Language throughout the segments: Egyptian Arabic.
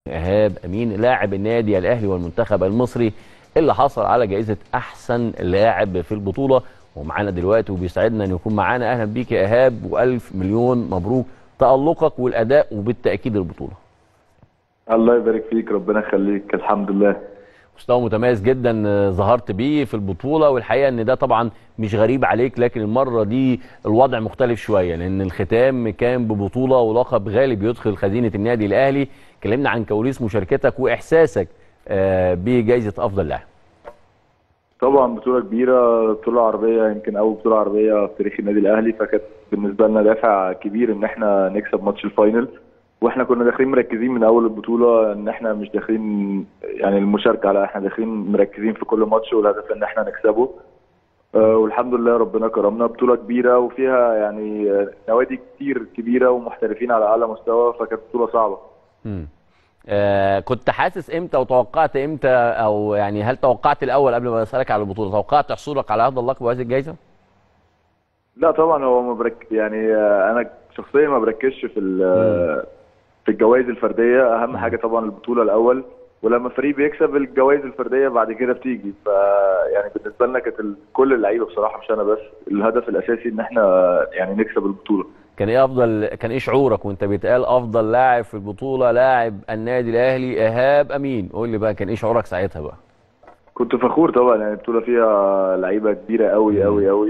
ايهاب امين لاعب النادي الاهلي والمنتخب المصري اللي حصل على جائزه احسن لاعب في البطوله ومعانا دلوقتي وبيسعدنا ان يكون معانا اهلا بيك يا ايهاب والف مليون مبروك تالقك والاداء وبالتاكيد البطوله الله يبارك فيك ربنا يخليك الحمد لله مستوى متميز جدا ظهرت بيه في البطوله والحقيقه ان ده طبعا مش غريب عليك لكن المره دي الوضع مختلف شويه لان الختام كان ببطوله ولقب غالب يدخل خزينه النادي الاهلي كلمنا عن كواليس مشاركتك واحساسك بجائزه افضل لاعب طبعا بطوله كبيره بطوله عربيه يمكن اول بطوله عربيه في تاريخ النادي الاهلي فكانت بالنسبه لنا دافع كبير ان احنا نكسب ماتش الفاينل واحنا كنا داخلين مركزين من اول البطوله ان احنا مش داخلين يعني المشاركه لا احنا داخلين مركزين في كل ماتش والهدف ان احنا نكسبه أه والحمد لله ربنا كرمنا بطوله كبيره وفيها يعني نوادي كتير كبيره ومحترفين على اعلى مستوى فكانت بطوله صعبه امم آه كنت حاسس امتى وتوقعت امتى او يعني هل توقعت الاول قبل ما اسالك على البطوله توقعت حصولك على هذا اللقب وهذه الجائزه؟ لا طبعا هو ما برك يعني انا شخصيا ما بركزش في في الجوائز الفرديه اهم حاجه طبعا البطوله الاول ولما فريق بيكسب الجوائز الفرديه بعد كده بتيجي ف يعني بالنسبه لنا كانت كل اللعيبه بصراحه مش انا بس الهدف الاساسي ان احنا يعني نكسب البطوله كان ايه افضل كان ايه شعورك وانت بيتقال افضل لاعب في البطوله لاعب النادي الاهلي ايهاب امين قول لي بقى كان ايه شعورك ساعتها بقى كنت فخور طبعا يعني البطوله فيها لعيبه كبيره قوي قوي قوي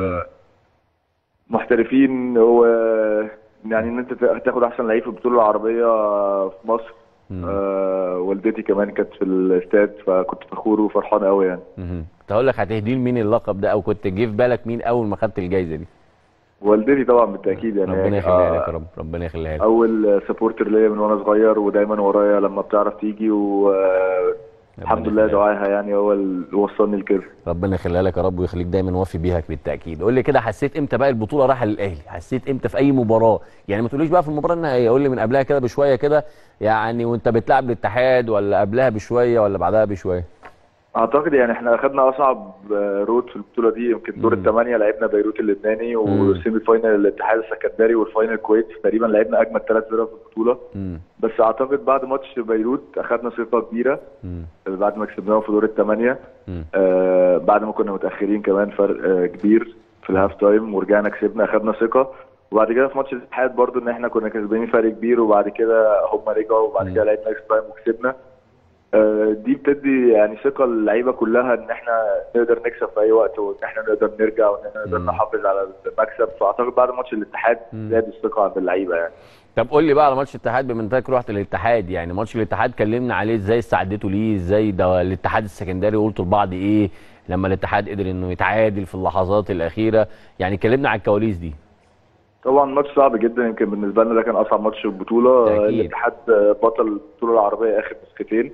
ومحترفين و يعني ان انت تاخد احسن لعيب في البطوله العربيه في مصر آه والدتي كمان كانت في الاستاد فكنت فخور وفرحان قوي يعني كنت هقول لك هتهدي لمين اللقب ده او كنت جه في بالك مين اول ما خدت الجائزه دي والدتي طبعا بالتاكيد يعني ربنا يخليها لك يا رب ربنا يخليها لك اول سبورتر ليا من وانا صغير ودايما ورايا لما بتعرف تيجي و الحمد لله دعائها يعني هو اللي وصلني لكده ربنا يخليها لك يا رب ويخليك دايما وافي بيها بالتاكيد قول لي كده حسيت امتى بقى البطوله رايحه للاهلي حسيت امتى في اي مباراه يعني ما تقوليش بقى في المباراه النهائيه قول لي من قبلها كده بشويه كده يعني وانت بتلعب الاتحاد ولا قبلها بشويه ولا بعدها بشويه اعتقد يعني احنا اخذنا اصعب رود في البطوله دي يمكن دور الثمانيه لعبنا بيروت اللبناني والسيمي فاينل الاتحاد السكندري والفاينل الكويت تقريبا لعبنا اجمل ثلاث فرق في البطوله مم. بس اعتقد بعد ماتش بيروت اخذنا ثقه كبيره مم. بعد ما كسبناهم في دور الثمانيه آه بعد ما كنا متاخرين كمان فرق آه كبير في الهاف تايم ورجعنا كسبنا اخذنا ثقه وبعد كده في ماتش الاتحاد برضو ان احنا كنا كسبانين فرق كبير وبعد كده هم رجعوا وبعد كده لعبنا اكس تايم وكسبنا دي بتدي يعني ثقه للعيبه كلها ان احنا نقدر نكسب في اي وقت وان احنا نقدر نرجع وان احنا نقدر نحافظ على المكسب فاعتقد بعد ماتش الاتحاد زاد الثقه عند اللعيبه يعني طب قول لي بقى على ماتش الاتحاد بما انك رحت الاتحاد يعني ماتش الاتحاد كلمنا عليه ازاي استعدتوا ليه ازاي ده الاتحاد السكندري قلتوا لبعض ايه لما الاتحاد قدر انه يتعادل في اللحظات الاخيره يعني كلمنا على الكواليس دي طبعا ماتش صعب جدا يمكن بالنسبه لنا ده كان اصعب ماتش في البطوله الاتحاد بطل البطوله العربيه اخر نسختين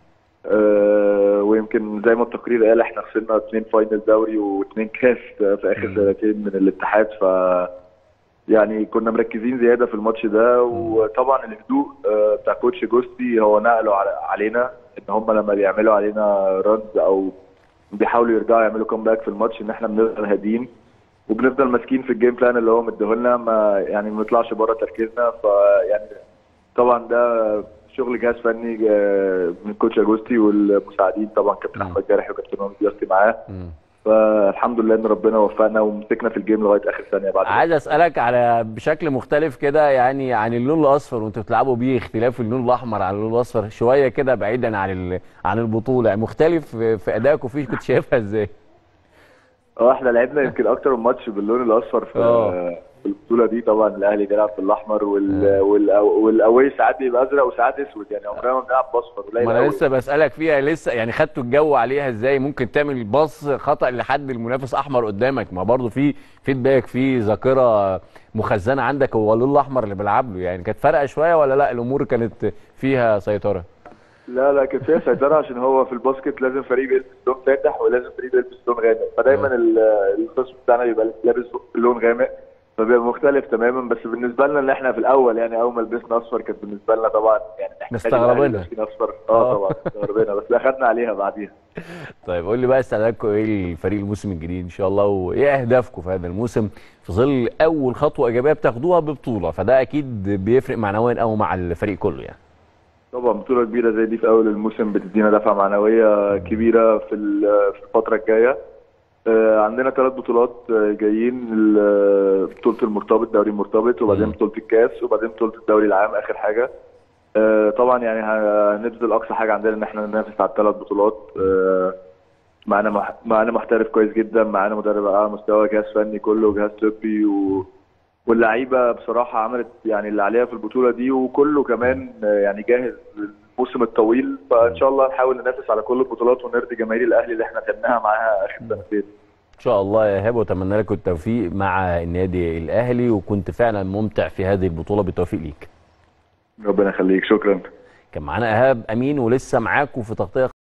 آه ويمكن زي ما التقرير قال احنا خسرنا اثنين فاينل دوري واثنين كاس في اخر سنتين من الاتحاد ف يعني كنا مركزين زياده في الماتش ده وطبعا الهدوء آه بتاع كوتش جوستي هو نقله علينا ان هم لما بيعملوا علينا رنز او بيحاولوا يرجعوا يعملوا كومباك في الماتش ان احنا بنفضل هاديين وبنفضل ماسكين في الجيم بلان اللي هو مديهولنا ما يعني ما نطلعش بره تركيزنا فيعني طبعا ده شغل جهاز فني من كوتش اجوستي والمساعدين طبعا كابتن احمد جارح وكابتن مهندس بياستي معاه فالحمد لله ان ربنا وفقنا ومسكنا في الجيم لغايه اخر ثانيه بعد عايز اسالك على بشكل مختلف كده يعني عن اللون الاصفر وانتوا بتلعبوا بيه اختلاف اللون الاحمر عن اللون الاصفر شويه كده بعيدا عن عن البطوله يعني مختلف في ادائكم فيه كنت شايفها ازاي؟ اه احنا لعبنا يمكن اكتر من ماتش باللون الاصفر في أوه. في البطوله دي طبعا الاهلي بيلعب بالاحمر وال وال والاوي ساعات بيبقى ازرق وساعات اسود يعني عمرنا ما بنلعب باصفر قليل ما انا لسه بسالك فيها لسه يعني خدتوا الجو عليها ازاي ممكن تعمل باص خطا لحد المنافس احمر قدامك ما برضه في فيدباك في ذاكره مخزنه عندك هو اللون الاحمر اللي بيلعب له يعني كانت فارقه شويه ولا لا الامور كانت فيها سيطره؟ لا لا كانت فيها سيطره عشان هو في الباسكت لازم فريق يلبس لون فاتح ولازم فريق يلبس لون غامق فدايما الخصم بتاعنا بيبقى لابس لون غامق فبيبقى مختلف تماما بس بالنسبه لنا ان احنا في الاول يعني اول ما لبسنا اصفر كانت بالنسبه لنا طبعا يعني احنا مستغربينها اصفر اه طبعا مستغربينها بس اخدنا عليها بعديها طيب قول لي بقى استعدادكم ايه الفريق الموسم الجديد ان شاء الله وايه اهدافكم في هذا الموسم في ظل اول خطوه ايجابيه بتاخدوها ببطوله فده اكيد بيفرق معنويا قوي مع الفريق كله يعني طبعا بطوله كبيره زي دي في اول الموسم بتدينا دفعه معنويه كبيره في في الفتره الجايه عندنا ثلاث بطولات جايين بطوله المرتبط دوري المرتبط وبعدين بطوله الكاس وبعدين بطوله الدوري العام اخر حاجه طبعا يعني هنبذل اقصى حاجه عندنا ان احنا ننافس على الثلاث بطولات معانا معانا محترف كويس جدا معانا مدرب على اعلى مستوى جهاز فني كله جهاز طبي و... واللعيبه بصراحه عملت يعني اللي عليها في البطوله دي وكله كمان يعني جاهز للموسم الطويل فان شاء الله نحاول ننافس على كل البطولات ونرضي جماهير الاهلي اللي احنا خدناها معاها اخر سنتين ان شاء الله يا ايهاب واتمنى لك التوفيق مع النادي الاهلي وكنت فعلا ممتع في هذه البطوله بالتوفيق ليك ربنا يخليك شكرا كان معانا ايهاب امين ولسه معاكم في تغطيه